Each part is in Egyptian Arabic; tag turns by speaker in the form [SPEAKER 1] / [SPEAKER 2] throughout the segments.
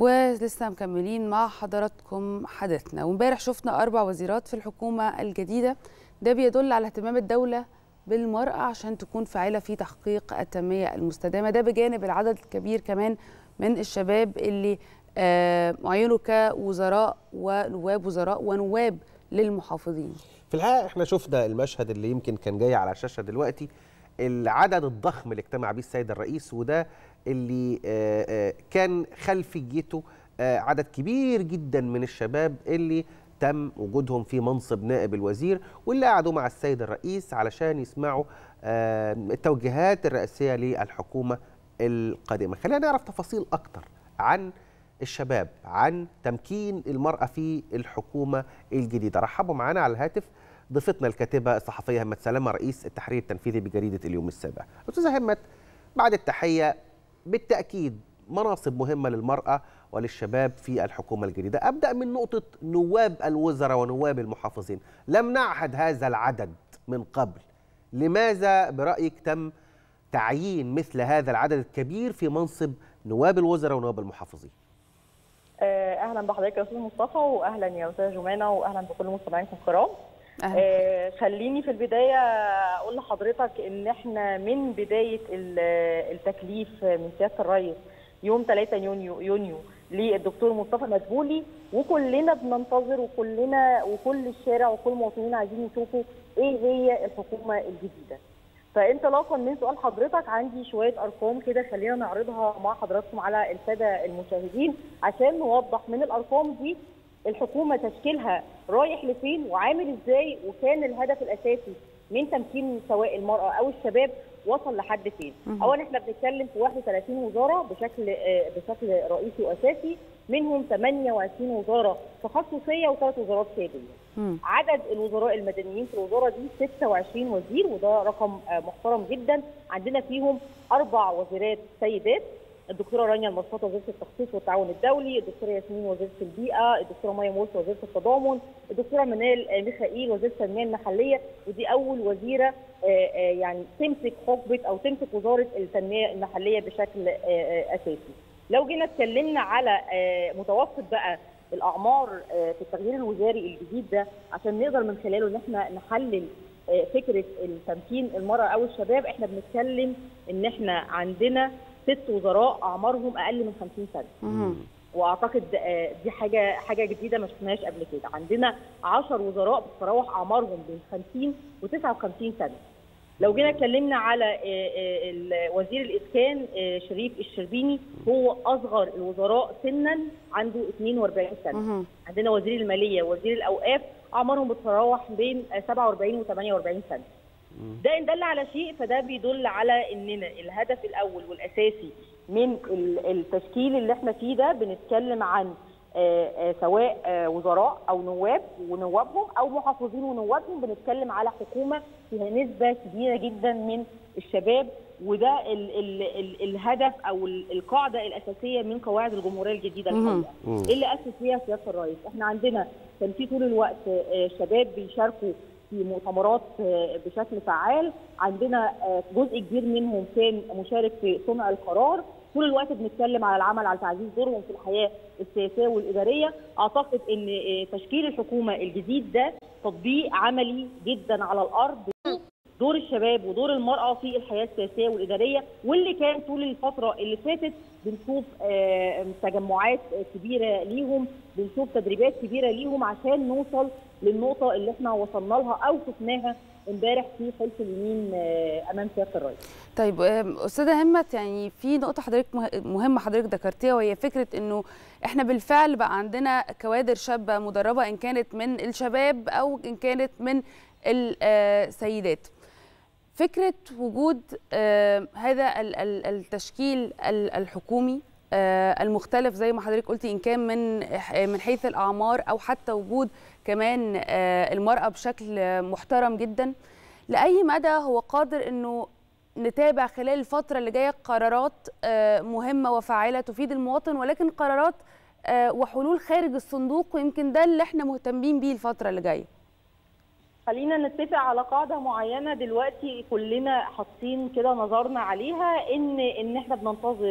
[SPEAKER 1] ولسه مكملين مع حضراتكم حديثنا وامبارح شفنا اربع وزيرات في الحكومه الجديده ده بيدل على اهتمام الدوله بالمراه عشان تكون فاعله في تحقيق التنميه المستدامه ده بجانب العدد الكبير كمان من الشباب اللي آه، عينوا كوزراء ونواب وزراء ونواب للمحافظين
[SPEAKER 2] في الحقيقه احنا شفنا المشهد اللي يمكن كان جاي على الشاشه دلوقتي العدد الضخم اللي اجتمع بيه السيد الرئيس وده اللي آه، آه، كان خلفيته آه، عدد كبير جدا من الشباب اللي تم وجودهم في منصب نائب الوزير واللي قعدوا مع السيد الرئيس علشان يسمعوا آه، التوجيهات الرئاسيه للحكومه القادمه خلينا نعرف تفاصيل اكتر عن الشباب عن تمكين المرأة في الحكومة الجديدة رحبوا معنا على الهاتف ضيفتنا الكاتبة الصحفية همت سلامة رئيس التحرير التنفيذي بجريدة اليوم السابع أستاذة همت بعد التحية بالتأكيد مناصب مهمة للمرأة وللشباب في الحكومة الجديدة أبدأ من نقطة نواب الوزراء ونواب المحافظين لم نعهد هذا العدد من قبل لماذا برأيك تم تعيين مثل هذا العدد الكبير في منصب نواب الوزراء ونواب المحافظين
[SPEAKER 3] آه، اهلا بحضرتك يا استاذ مصطفى واهلا يا استاذه جمانه واهلا بكل مستمعينكم الكرام
[SPEAKER 1] أهلا.
[SPEAKER 3] آه، خليني في البدايه اقول لحضرتك ان احنا من بدايه ال- التكليف من سياده الرئيس يوم 3 يونيو يونيو للدكتور مصطفى مدبولي وكلنا بننتظر وكلنا وكل الشارع وكل المواطنين عايزين يشوفوا ايه هي الحكومه الجديده. فانطلاقا من سؤال حضرتك عندي شويه ارقام كده خلينا نعرضها مع حضراتكم على الساده المشاهدين عشان نوضح من الارقام دي الحكومه تشكيلها رايح لفين وعامل ازاي وكان الهدف الاساسي من تمكين سواء المراه او الشباب وصل لحد فين؟
[SPEAKER 1] مهم.
[SPEAKER 3] اولا احنا بنتكلم في 31 وزاره بشكل آه، بشكل رئيسي واساسي منهم 28 وزاره تخصصيه وثلاث وزارات سياديه.
[SPEAKER 1] مم.
[SPEAKER 3] عدد الوزراء المدنيين في الوزاره دي 26 وزير وده رقم آه، محترم جدا عندنا فيهم اربع وزيرات سيدات الدكتوره رانيا المصطفى وزيره التخطيط والتعاون الدولي، الدكتوره ياسمين وزيره البيئه، الدكتوره مايا مرسي وزيره التضامن، الدكتوره منال آه، ميخائيل وزيره التنميه المحليه ودي اول وزيره آه، آه، يعني تمسك حقبه او تمسك وزاره التنميه المحليه بشكل آه، آه، اساسي. لو جينا اتكلمنا على آه، متوسط بقى الاعمار آه، في التغيير الوزاري الجديد ده عشان نقدر من خلاله ان احنا نحلل آه، فكره التمكين المراه او الشباب احنا بنتكلم ان احنا عندنا ست وزراء اعمارهم اقل من 50 سنه
[SPEAKER 1] مم.
[SPEAKER 3] واعتقد آه، دي حاجه حاجه جديده ما شفناهاش قبل كده عندنا 10 وزراء بتتراوح اعمارهم بين 50 و59 سنه لو جينا اتكلمنا على آه، آه، ال- وزير الاسكان آه، شريف الشربيني هو اصغر الوزراء سنا عنده 42 سنه
[SPEAKER 1] مم.
[SPEAKER 3] عندنا وزير الماليه ووزير الاوقاف اعمارهم بتتراوح بين آه، 47 و 48 سنه ده ان دل على شيء فده بيدل على اننا الهدف الاول والاساسي من ال- التشكيل اللي احنا فيه ده بنتكلم عن آه، آه، سواء آه، وزراء او نواب ونوابهم او محافظين ونوابهم بنتكلم على حكومه فيها نسبه كبيره جدا من الشباب وده ال ال ال الهدف او ال- القاعده الاساسيه من قواعد الجمهوريه الجديده
[SPEAKER 1] مهم.
[SPEAKER 3] الحقيقه
[SPEAKER 2] مم.
[SPEAKER 3] اللي اسس فيها سياده الرئيس احنا عندنا كان في طول الوقت آه، شباب بيشاركوا في مؤتمرات آه، بشكل فعال عندنا آه، جزء كبير منهم كان مشارك في صنع القرار طول الوقت بنتكلم على العمل على تعزيز دورهم في الحياه السياسيه والاداريه اعتقد ان آه، تشكيل الحكومه الجديد ده تطبيق عملي جدا على الارض دور الشباب ودور المرأة في الحياة السياسية والإدارية واللي كان طول الفترة اللي فاتت بنشوف آه، تجمعات كبيرة ليهم بنشوف تدريبات كبيرة ليهم عشان نوصل للنقطة اللي احنا وصلنا لها أو شفناها امبارح في حلف اليمين آه، أمام سيادة الرئيس
[SPEAKER 1] طيب آم، استاذه همت يعني في نقطه حضرتك مه- مهمه حضرتك ذكرتيها وهي فكره انه احنا بالفعل بقى عندنا كوادر شابه مدربه ان كانت من الشباب او ان كانت من السيدات فكره وجود آم، هذا ال- ال- التشكيل ال- الحكومي آه، المختلف زي ما حضرتك قلتي ان كان من من حيث الاعمار او حتى وجود كمان آه، المراه بشكل محترم جدا لاي مدى هو قادر انه نتابع خلال الفتره اللي جايه قرارات آه، مهمه وفاعله تفيد المواطن ولكن قرارات آه، وحلول خارج الصندوق ويمكن ده اللي احنا مهتمين بيه الفتره اللي جايه
[SPEAKER 3] خلينا نتفق على قاعده معينه دلوقتي كلنا حاطين كده نظرنا عليها ان ان احنا بننتظر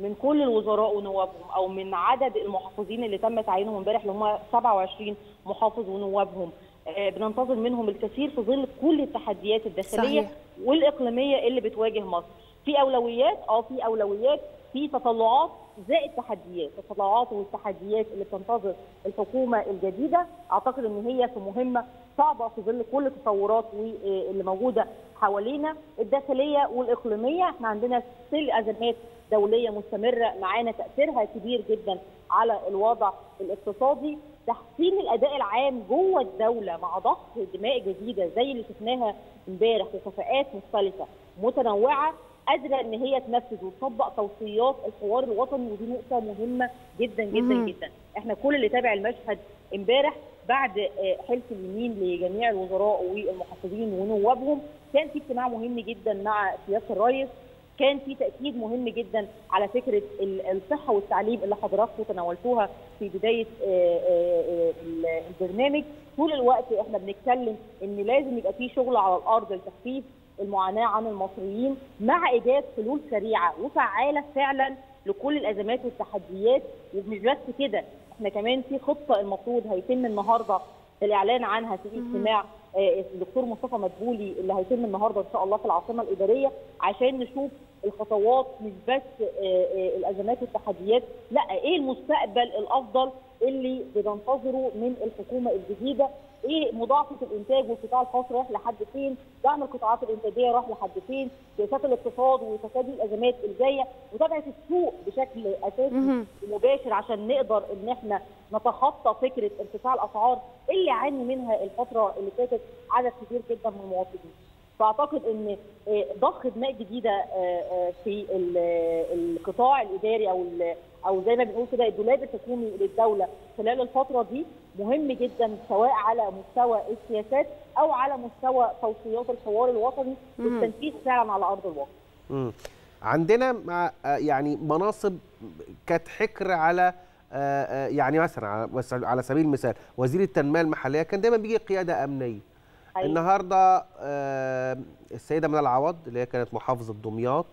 [SPEAKER 3] من كل الوزراء ونوابهم او من عدد المحافظين اللي تم تعيينهم امبارح اللي هم 27 محافظ ونوابهم آه، بننتظر منهم الكثير في ظل كل التحديات الداخليه
[SPEAKER 1] صحيح.
[SPEAKER 3] والاقليميه اللي بتواجه مصر في اولويات اه في اولويات في تطلعات زائد تحديات التطلعات والتحديات اللي بتنتظر الحكومه الجديده اعتقد ان هي في مهمه صعبه في ظل كل التطورات واللي موجوده حوالينا الداخليه والاقليميه احنا عندنا سل ازمات دوليه مستمره معانا تاثيرها كبير جدا على الوضع الاقتصادي تحسين الاداء العام جوه الدوله مع ضخ دماء جديده زي اللي شفناها امبارح وكفاءات مختلفه متنوعه قادره ان هي تنفذ وتطبق توصيات الحوار الوطني ودي نقطه مهمه جدا جدا
[SPEAKER 1] مهم.
[SPEAKER 3] جدا احنا كل اللي تابع المشهد امبارح بعد آه، حلف اليمين لجميع الوزراء والمحافظين ونوابهم كان في اجتماع مهم جدا مع سياده الرئيس كان في تاكيد مهم جدا على فكره ال- الصحه والتعليم اللي حضراتكم تناولتوها في بدايه آه، آه، آه، ال- البرنامج طول الوقت احنا بنتكلم ان لازم يبقى في شغل على الارض لتخفيف المعاناه عن المصريين مع ايجاد حلول سريعه وفعاله فعلا لكل الازمات والتحديات ومش بس كده احنا كمان في خطه المفروض هيتم النهارده الاعلان عنها في اجتماع آه، الدكتور مصطفى مدبولي اللي هيتم النهارده ان شاء الله في العاصمه الاداريه عشان نشوف الخطوات مش بس آه، آه، الازمات والتحديات لا ايه المستقبل الافضل اللي بننتظره من الحكومه الجديده ايه مضاعفه الانتاج والقطاع الخاص رايح لحد فين دعم القطاعات الانتاجيه رايح لحد فين سياسات الاقتصاد وتفادي الازمات الجايه متابعه السوق بشكل اساسي
[SPEAKER 1] مهم.
[SPEAKER 3] مباشر عشان نقدر ان احنا نتخطى فكره ارتفاع الاسعار اللي عاني منها الفتره اللي فاتت عدد كبير جدا من المواطنين. فاعتقد ان آه، ضخ دماء جديده آه، آه، في ال- آه، القطاع الاداري او ال- او زي ما بنقول كده الدولاب الحكومي للدوله خلال الفتره دي مهم جدا سواء على مستوى السياسات او على مستوى توصيات الحوار الوطني
[SPEAKER 1] مم.
[SPEAKER 3] والتنفيذ فعلا على ارض الواقع.
[SPEAKER 2] مم. عندنا مع آه، يعني مناصب كانت حكر على آه، آه، يعني مثلا على بس على سبيل المثال وزير التنميه المحليه كان دايما بيجي قياده امنيه
[SPEAKER 3] حقيقي.
[SPEAKER 2] النهارده آه، السيده منى العوض اللي هي كانت محافظه دمياط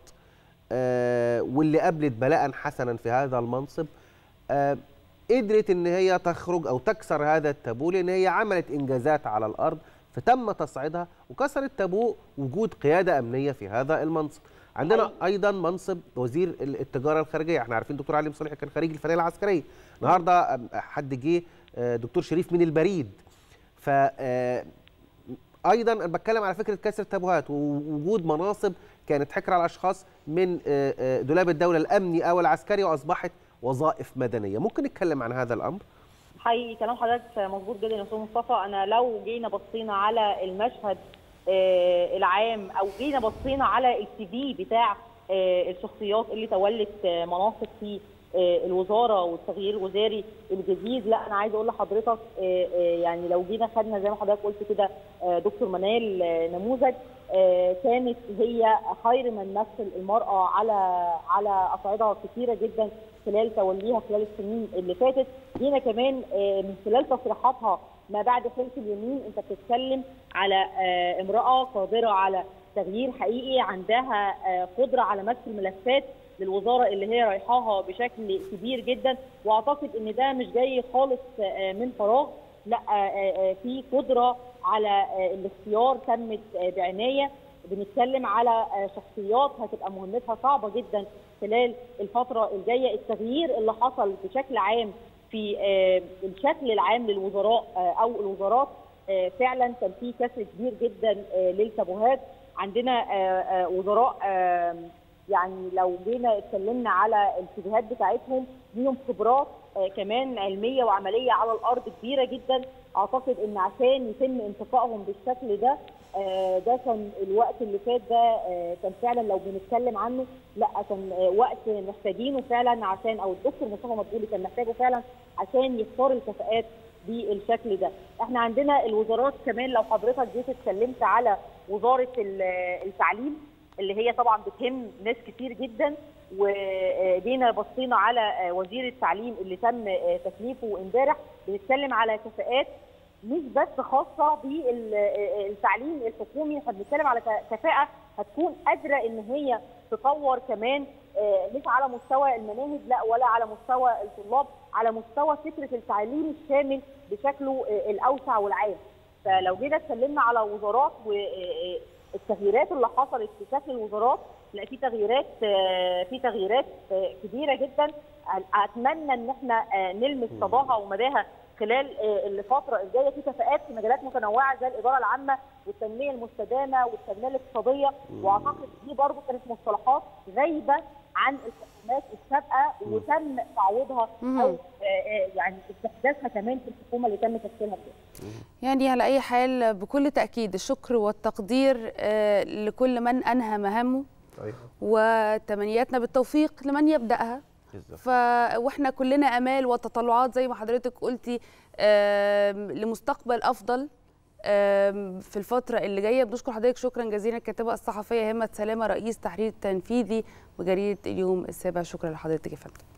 [SPEAKER 2] آه، واللي قابلت بلاء حسنا في هذا المنصب آه، قدرت ان هي تخرج او تكسر هذا التابو لان هي عملت انجازات على الارض فتم تصعيدها وكسر التابو وجود قياده امنيه في هذا المنصب عندنا
[SPEAKER 3] حقيقي.
[SPEAKER 2] ايضا منصب وزير ال- التجاره الخارجيه احنا عارفين دكتور علي مصلحي كان خريج الفنيه العسكريه النهارده آم، حد جه آه، دكتور شريف من البريد ف آه، ايضا انا بتكلم على فكره كسر التابوهات ووجود مناصب كانت حكر على اشخاص من آه، آه، دولاب الدوله الامني او العسكري واصبحت وظائف مدنيه ممكن نتكلم عن هذا الامر
[SPEAKER 3] حقيقي كلام حضرتك مظبوط جدا يا استاذ مصطفى انا لو جينا بصينا على المشهد آه، العام او جينا بصينا على السي في بتاع آه، الشخصيات اللي تولت آه، مناصب في آه، الوزاره والتغيير الوزاري الجديد لا انا عايزه اقول لحضرتك آه، آه، يعني لو جينا خدنا زي ما حضرتك قلت كده آه، دكتور منال آه، نموذج آه، كانت هي خير من مثل المراه على على اصعده كثيره جدا خلال توليها خلال السنين اللي فاتت جينا كمان آه، من خلال تصريحاتها ما بعد حلف اليمين انت بتتكلم على آه، امراه قادره على تغيير حقيقي عندها آه، قدره على مسك الملفات للوزاره اللي هي رايحاها بشكل كبير جدا واعتقد ان ده مش جاي خالص آه، من فراغ لا آه، آه، في قدره على آه، الاختيار تمت آه، بعنايه بنتكلم على آه، شخصيات هتبقى مهمتها صعبه جدا خلال الفتره الجايه التغيير اللي حصل بشكل عام في آه، الشكل العام للوزراء آه، او الوزارات آه، فعلا كان في كسر كبير جدا آه، للتابوهات عندنا آه، آه، وزراء آه، يعني لو جينا اتكلمنا على الاتجاهات بتاعتهم ليهم خبرات آه، كمان علميه وعمليه على الارض كبيره جدا اعتقد ان عشان يتم انتقائهم بالشكل ده آه، ده كان الوقت اللي فات ده آه، كان فعلا لو بنتكلم عنه لا كان آه، وقت محتاجينه فعلا عشان او الدكتور مصطفى مدبولي كان محتاجه فعلا عشان يختار الكفاءات بالشكل ده احنا عندنا الوزارات كمان لو حضرتك جيت اتكلمت على وزاره ال- التعليم اللي هي طبعا بتهم ناس كتير جدا وجينا بصينا على وزير التعليم اللي تم تكليفه امبارح بنتكلم على كفاءات مش بس خاصه بالتعليم الحكومي احنا بنتكلم على كفاءه هتكون قادره ان هي تطور كمان مش على مستوى المناهج لا ولا على مستوى الطلاب على مستوى فكره التعليم الشامل بشكله الاوسع والعام فلو جينا اتكلمنا على وزارات والتغييرات اللي حصلت في شكل الوزارات لا في تغييرات في تغييرات كبيره جدا اتمنى ان احنا نلمس صداها ومداها خلال الفتره الجايه في كفاءات في مجالات متنوعه زي الاداره العامه والتنميه المستدامه والتنميه الاقتصاديه واعتقد دي برضه كانت مصطلحات غايبه عن الحكومات السابقه وتم تعويضها او يعني استحداثها كمان في الحكومه اللي تم تشكيلها فيها.
[SPEAKER 1] يعني على اي حال بكل تاكيد الشكر والتقدير لكل من انهى مهامه وتمنياتنا بالتوفيق لمن يبداها ف واحنا كلنا امال وتطلعات زي ما حضرتك قلتي لمستقبل افضل في الفترة اللي جاية بنشكر حضرتك شكرا جزيلا الكاتبة الصحفية همة سلامة رئيس تحرير تنفيذي بجريدة اليوم السابع شكرا لحضرتك يا فندم